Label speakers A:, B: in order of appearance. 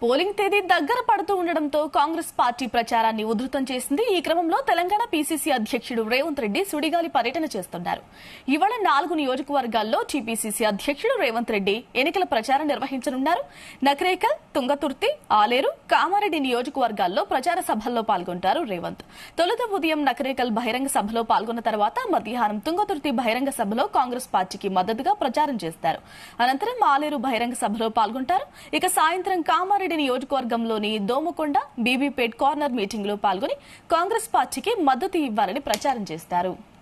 A: polling తేదీ దగ్గర పడుతూ ఉండడంతో కాంగ్రెస్ పార్టీ ప్రచారాన్ని ఉధృతం చేసింది ఈ క్రమంలో తెలంగాణ పీసీసీ అధ్యక్షుడు రేవంత్ రెడ్డి సుడిగాలి పర్యటన చేస్తున్నారు ఇవాళ నాలుగు నియోజకవర్గాల్లో టీపీసీసీ అధ్యక్షుడు రేవంత్ రెడ్డి ఎన్నికల ప్రచారం నిర్వహించనున్నారు నకరేకల్ తుంగతుర్తి ఆలేరు కామారెడ్డి నియోజకవర్గాల్లో ప్రచార సభల్లో పాల్గొంటారు రేవంత్ తొలుత ఉదయం నకరేకల్ బహిరంగ సభలో పాల్గొన్న తర్వాత మధ్యాహ్నం తుంగతుర్తి బహిరంగ సభలో కాంగ్రెస్ పార్టీకి మద్దతుగా ప్రచారం చేస్తారు అనంతరం ఆలేరు బహిరంగ సభలో పాల్గొంటారు ఇక సాయంత్రం కామారెడ్డి నియోజకవర్గంలోని దోమకొండ బీబీపేట్ కార్నర్ మీటింగ్ లో పాల్గొని కాంగ్రెస్ పార్టీకి మద్దతు ఇవ్వాలని ప్రచారం చేస్తారు